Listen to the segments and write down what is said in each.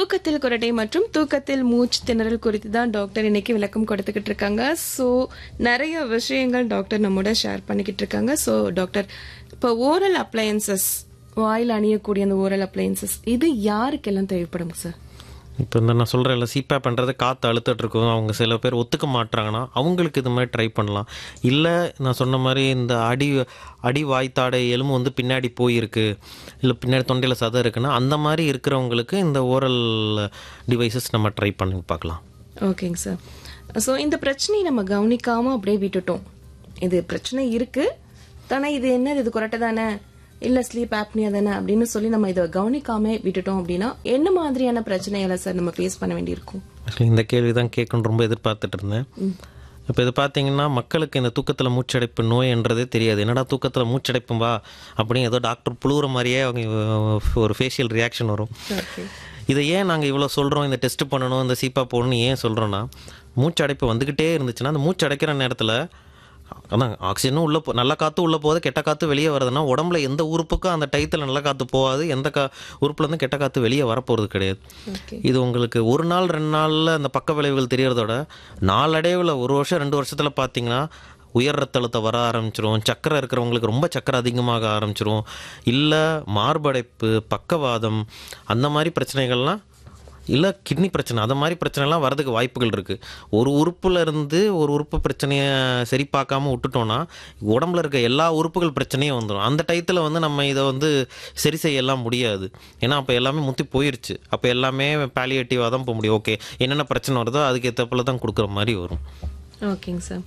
தூக்கத்தில் குரட்டை மற்றும் தூக்கத்தில் மூச்சு திணறல் குறித்து தான் டாக்டர் இன்னைக்கு விளக்கம் கொடுத்துக்கிட்டு இருக்காங்க ஸோ நிறைய விஷயங்கள் டாக்டர் நம்மோட ஷேர் பண்ணிக்கிட்டு இருக்காங்க ஸோ டாக்டர் இப்போ ஓரல் அப்ளையன்சஸ் வாயில் அணியக்கூடிய அந்த ஓரல் அப்ளையன்சஸ் இது யாருக்கெல்லாம் தேவைப்படும் சார் இப்போ இந்த நான் சொல்கிறேன்ல சிபேப் பண்ணுறது காற்று அழுத்தட்டு இருக்கும் அவங்க சில பேர் ஒத்துக்க மாட்றாங்கன்னா அவங்களுக்கு இது மாதிரி ட்ரை பண்ணலாம் இல்லை நான் சொன்ன மாதிரி இந்த அடி அடி வாய்த்தாடை எலும்பு வந்து பின்னாடி போயிருக்கு இல்லை பின்னாடி தொண்டையில் சதை இருக்குன்னா அந்த மாதிரி இருக்கிறவங்களுக்கு இந்த ஓரல் டிவைசஸ் நம்ம ட்ரை பண்ணி பார்க்கலாம் ஓகேங்க சார் ஸோ இந்த பிரச்சனையை நம்ம கவனிக்காம அப்படியே விட்டுட்டோம் இது பிரச்சனை இருக்கு தானே இது என்னது இது கொரட்டை தானே இல்ல ஸ்லீப் ஆப்னியா தானே அப்படின்னு சொல்லி நம்ம இதை கவனிக்காம விட்டுட்டோம் அப்படின்னா என்ன மாதிரியான பிரச்சனைகளை சார் நம்ம ஃபேஸ் பண்ண வேண்டியிருக்கும் ஆக்சுவலி இந்த கேள்வி தான் கேட்கணும்னு ரொம்ப எதிர்பார்த்துட்டு இருந்தேன் இப்போ இது பார்த்தீங்கன்னா மக்களுக்கு இந்த தூக்கத்தில் மூச்சடைப்பு நோய்ன்றதே தெரியாது என்னடா தூக்கத்தில் மூச்சடைப்பும்பா அப்படின்னு ஏதோ டாக்டர் புழுவுற மாதிரியே அவங்க ஒரு ஃபேஷியல் ரியாக்ஷன் வரும் ஓகே இதை ஏன் நாங்கள் இவ்வளோ சொல்கிறோம் இந்த டெஸ்ட் பண்ணணும் இந்த சீப்பா போடணும்னு ஏன் சொல்கிறோன்னா மூச்சடைப்பு வந்துக்கிட்டே இருந்துச்சுன்னா அந்த மூச்சு அடைக்கிற நேரத்தில் அதான் ஆக்சிஜனும் உள்ளே போ நல்ல காற்று உள்ளே போகுது கெட்ட காற்று வெளியே வருதுன்னா உடம்புல எந்த உறுப்புக்கும் அந்த டயத்தில் நல்ல காற்று போகாது எந்த கா உறுப்புலேருந்து கெட்ட காற்று வெளியே வரப்போகிறது கிடையாது ஓகே இது உங்களுக்கு ஒரு நாள் ரெண்டு நாளில் அந்த பக்க விளைவுகள் தெரியறதோட நாளடைவில் ஒரு வருஷம் ரெண்டு வருஷத்தில் பார்த்தீங்கன்னா உயர் ரத்த அழுத்தம் வர ஆரம்பிச்சிரும் சக்கரை இருக்கிறவங்களுக்கு ரொம்ப சக்கரை அதிகமாக ஆரம்பிச்சிரும் இல்லை மார்படைப்பு பக்கவாதம் அந்த மாதிரி பிரச்சனைகள்லாம் இல்லை கிட்னி பிரச்சனை அந்த மாதிரி பிரச்சனைலாம் வரதுக்கு வாய்ப்புகள் இருக்குது ஒரு உறுப்புல இருந்து ஒரு உறுப்பு பிரச்சனையை சரி பார்க்காம விட்டுட்டோம்னா உடம்புல இருக்க எல்லா உறுப்புகள் பிரச்சனையும் வந்துடும் அந்த டயத்தில் வந்து நம்ம இதை வந்து சரி செய்யலாம் முடியாது ஏன்னா அப்போ எல்லாமே முத்தி போயிருச்சு அப்போ எல்லாமே பேலியேட்டிவாக தான் போக முடியும் ஓகே என்னென்ன பிரச்சனை வருதோ அதுக்கு ஏற்றப்பில் தான் கொடுக்குற மாதிரி வரும் ஓகேங்க சார்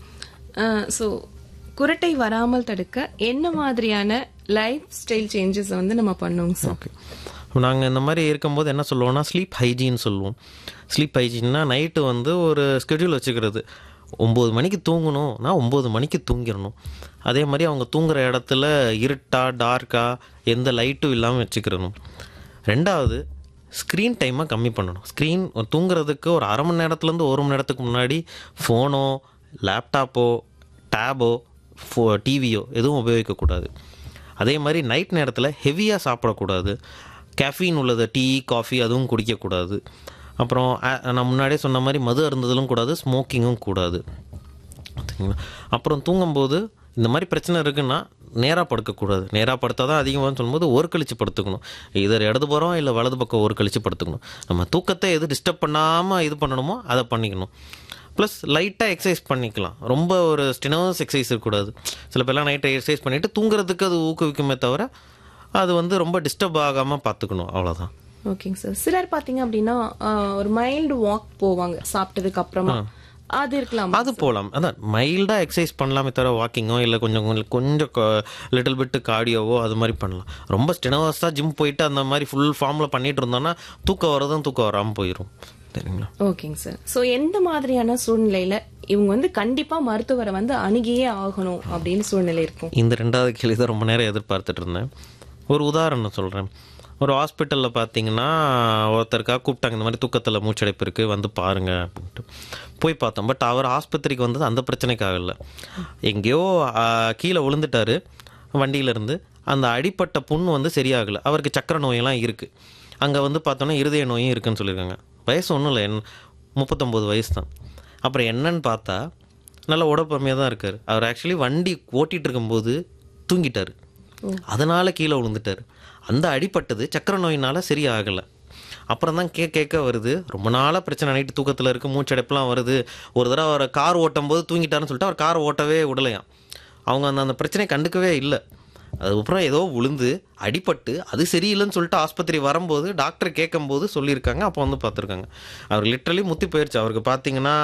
ஸோ குரட்டை வராமல் தடுக்க என்ன மாதிரியான லைஃப் ஸ்டைல் சேஞ்சஸ் வந்து நம்ம பண்ணுவோங்க சார் ஓகே நாங்கள் இந்த மாதிரி இருக்கும்போது என்ன சொல்லுவோம்னா ஸ்லீப் ஹைஜீன் சொல்லுவோம் ஸ்லீப் ஹைஜீன்னா நைட்டு வந்து ஒரு ஸ்கெடியூல் வச்சுக்கிறது ஒம்பது மணிக்கு தூங்கணும்னா ஒம்பது மணிக்கு தூங்கிடணும் அதே மாதிரி அவங்க தூங்குற இடத்துல இருட்டா டார்க்கா எந்த லைட்டும் இல்லாமல் வச்சுக்கிறணும் ரெண்டாவது ஸ்க்ரீன் டைமை கம்மி பண்ணணும் ஸ்க்ரீன் தூங்குறதுக்கு ஒரு அரை மணி நேரத்துலேருந்து ஒரு மணி நேரத்துக்கு முன்னாடி ஃபோனோ லேப்டாப்போ டேபோ ஃபோ டிவியோ எதுவும் உபயோகிக்கக்கூடாது அதே மாதிரி நைட் நேரத்தில் ஹெவியாக சாப்பிடக்கூடாது கேஃபீன் உள்ளது டீ காஃபி அதுவும் குடிக்கக்கூடாது அப்புறம் அ- நான் முன்னாடியே சொன்ன மாதிரி மது அருந்துதலும் கூடாது ஸ்மோக்கிங்கும் கூடாது சரிங்களா அப்புறம் தூங்கும்போது இந்த மாதிரி பிரச்சனை இருக்குன்னா நேராக படுக்கக்கூடாது நேராக படுத்தா தான் அதிகமாக சொல்லும்போது ஒரு கழிச்சு படுத்துக்கணும் இதர் இடது புறம் இல்லை வலது பக்கம் ஒரு கழிச்சு படுத்துக்கணும் நம்ம தூக்கத்தை எது டிஸ்டர்ப் பண்ணாமல் இது பண்ணணுமோ அதை பண்ணிக்கணும் ப்ளஸ் லைட்டாக எக்ஸசைஸ் பண்ணிக்கலாம் ரொம்ப ஒரு ஸ்டினர்ஸ் எக்ஸசைஸ் இருக்கக்கூடாது சில பேர்லாம் நைட்டை எக்ஸசைஸ் பண்ணிவிட்டு தூங்குறதுக்கு அது ஊக்குவிக்குமே தவிர அது வந்து ரொம்ப டிஸ்டர்ப் ஆகாமல் பார்த்துக்கணும் அவ்வளோதான் ஓகேங்க சார் சிலர் பாத்தீங்க அப்படின்னா ஆஹ், ஒரு மைல்டு வாக் போவாங்க சாப்பிட்டதுக்கு அப்புறமா அது இருக்கலாம் அது போகலாம் அதான் மைல்டாக எக்ஸசைஸ் பண்ணலாமே தவிர வாக்கிங்கோ இல்லை கொஞ்சம் கொஞ்சம் கொஞ்சம் லிட்டில் பிட்டு கார்டியோவோ அது மாதிரி பண்ணலாம் ரொம்ப ஸ்டெனவஸாக ஜிம் போயிட்டு அந்த மாதிரி ஃபுல் ஃபார்மில் பண்ணிட்டு இருந்தோம்னா தூக்கம் வரதும் தூக்கம் வராமல் போயிடும் சரிங்களா ஓகேங்க சார் ஸோ எந்த மாதிரியான சூழ்நிலையில இவங்க வந்து கண்டிப்பா மருத்துவரை வந்து அணுகியே ஆகணும் அப்படின்னு சூழ்நிலை இருக்கும் இந்த ரெண்டாவது கேள்வி தான் ரொம்ப நேரம் எதிர்பார்த்துட்டு இருந்தேன் ஒரு உதாரணம் சொல்கிறேன் ஒரு ஹாஸ்பிட்டலில் பார்த்தீங்கன்னா ஒருத்தருக்காக கூப்பிட்டாங்க இந்த மாதிரி தூக்கத்தில் மூச்சடைப்பு இருக்குது வந்து பாருங்க அப்படின்ட்டு போய் பார்த்தோம் பட் அவர் ஆஸ்பத்திரிக்கு வந்தது அந்த பிரச்சனைக்காக இல்லை எங்கேயோ ஆ, கீழே விழுந்துட்டாரு வண்டியிலேருந்து அந்த அடிப்பட்ட புண் வந்து சரியாகலை அவருக்கு சக்கரை நோயெல்லாம் இருக்குது அங்கே வந்து பார்த்தோன்னா இருதய நோயும் இருக்குன்னு சொல்லியிருக்காங்க வயசு ஒன்றும் இல்லை என் முப்பத்தொம்போது வயசு தான் அப்புறம் என்னன்னு பார்த்தா நல்ல உடற்பமையாக தான் இருக்கார் அவர் ஆக்சுவலி வண்டி ஓட்டிகிட்டு இருக்கும்போது தூங்கிட்டார் அதனால கீழே விழுந்துட்டார் அந்த அடிப்பட்டது சக்கரை நோயினால சரியாகலை அப்புறம் தான் கே கேட்க வருது ரொம்ப நாளாக பிரச்சனை நைட்டு தூக்கத்தில் இருக்கு மூச்சடைப்புலாம் வருது ஒரு தடவை அவர் கார் ஓட்டும் போது தூங்கிட்டாருன்னு சொல்லிட்டு அவர் கார் ஓட்டவே விடலையாம் அவங்க அந்த அந்த பிரச்சனையை கண்டுக்கவே இல்லை அதுக்கப்புறம் ஏதோ விழுந்து அடிபட்டு அது சரியில்லைன்னு சொல்லிட்டு ஆஸ்பத்திரி வரும்போது டாக்டர் கேட்கும்போது சொல்லியிருக்காங்க அப்போ வந்து பார்த்துருக்காங்க அவர் லிட்ரலி முத்தி போயிடுச்சு அவருக்கு பார்த்தீங்கன்னா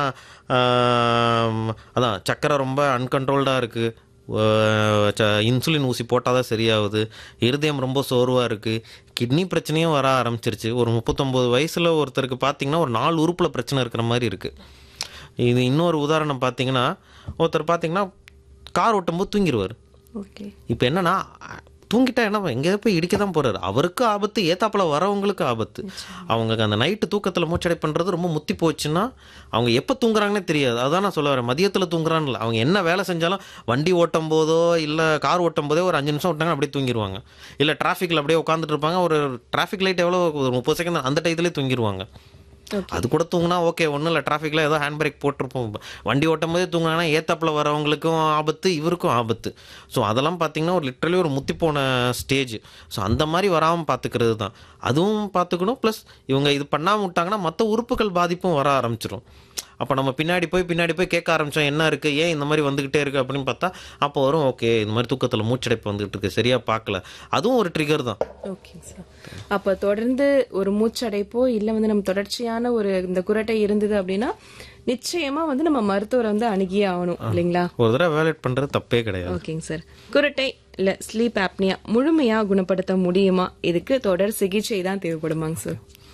ஆம், அதான் சக்கரை ரொம்ப அன்கண்ட்ரோல்டாக இருக்குது இன்சுலின் ஊசி போட்டால் தான் சரியாகுது இருதயம் ரொம்ப சோர்வாக இருக்குது கிட்னி பிரச்சனையும் வர ஆரம்பிச்சிருச்சு ஒரு முப்பத்தொம்போது வயசில் ஒருத்தருக்கு பார்த்தீங்கன்னா ஒரு நாலு உறுப்பில் பிரச்சனை இருக்கிற மாதிரி இருக்குது இது இன்னொரு உதாரணம் பார்த்தீங்கன்னா ஒருத்தர் பார்த்தீங்கன்னா கார் ஓட்டும்போது தூங்கிடுவார் ஓகே இப்போ என்னன்னா தூங்கிட்டா என்ன எங்கேயோ போய் இடிக்க தான் போறாரு அவருக்கு ஆபத்து ஏத்தாப்புல வரவங்களுக்கு ஆபத்து அவங்க அந்த நைட்டு தூக்கத்தில் மூச்சடை பண்ணுறது ரொம்ப முத்தி போச்சுன்னா அவங்க எப்போ தூங்குறாங்கன்னே தெரியாது அதான் நான் சொல்ல வரேன் மதியத்தில் தூங்குறான்னு இல்லை அவங்க என்ன வேலை செஞ்சாலும் வண்டி ஓட்டும் போதோ இல்லை கார் ஓட்டும் போதோ ஒரு அஞ்சு நிமிஷம் விட்டாங்க அப்படியே தூங்கிடுவாங்க இல்லை டிராஃபிக்கில் அப்படியே உட்காந்துட்டு இருப்பாங்க ஒரு டிராஃபிக் லைட் எவ்வளோ ஒரு முப்பது செகண்ட் அந்த டயத்துலேயே தூங்கிடுவாங்க அது கூட தூங்கினா ஓகே ஒன்றும் இல்லை டிராஃபிக்கில் ஏதோ ஹேண்ட் பிரேக் போட்டிருப்போம் வண்டி ஓட்டும் போதே தூங்கினா ஏத்தாப்பில் வரவங்களுக்கும் ஆபத்து இவருக்கும் ஆபத்து ஸோ அதெல்லாம் பார்த்தீங்கன்னா ஒரு லிட்ரலி ஒரு முத்தி போன ஸ்டேஜ் ஸோ அந்த மாதிரி வராமல் பார்த்துக்கிறது தான் அதுவும் பார்த்துக்கணும் ப்ளஸ் இவங்க இது பண்ணாமல் விட்டாங்கன்னா மற்ற உறுப்புகள் பாதிப்பும் வர ஆரம்பிச்சிடும் அப்போ நம்ம பின்னாடி போய் பின்னாடி போய் கேட்க ஆரம்பித்தோம் என்ன இருக்குது ஏன் இந்த மாதிரி வந்துக்கிட்டே இருக்குது அப்படின்னு பார்த்தா அப்போ வரும் ஓகே இந்த மாதிரி தூக்கத்தில் மூச்சடைப்பு வந்துகிட்டு இருக்கு சரியாக பார்க்கல அதுவும் ஒரு ட்ரிகர் தான் ஓகேங்க சார் அப்ப தொடர்ந்து ஒரு மூச்சடைப்போ இல்ல வந்து நம்ம தொடர்ச்சியான ஒரு இந்த குரட்டை இருந்தது அப்படின்னா நிச்சயமா வந்து நம்ம மருத்துவரை வந்து அணுகியே ஆகணும் இல்லைங்களா ஒரு தடவை வேலேட் பண்ணுறது தப்பே கிடையாது ஓகேங்க சார் குரட்டை இல்ல ஸ்லீப் ஆப்னியா முழுமையா குணப்படுத்த முடியுமா இதுக்கு தொடர் சிகிச்சை தான் தேவைப்படுமாங்க சார்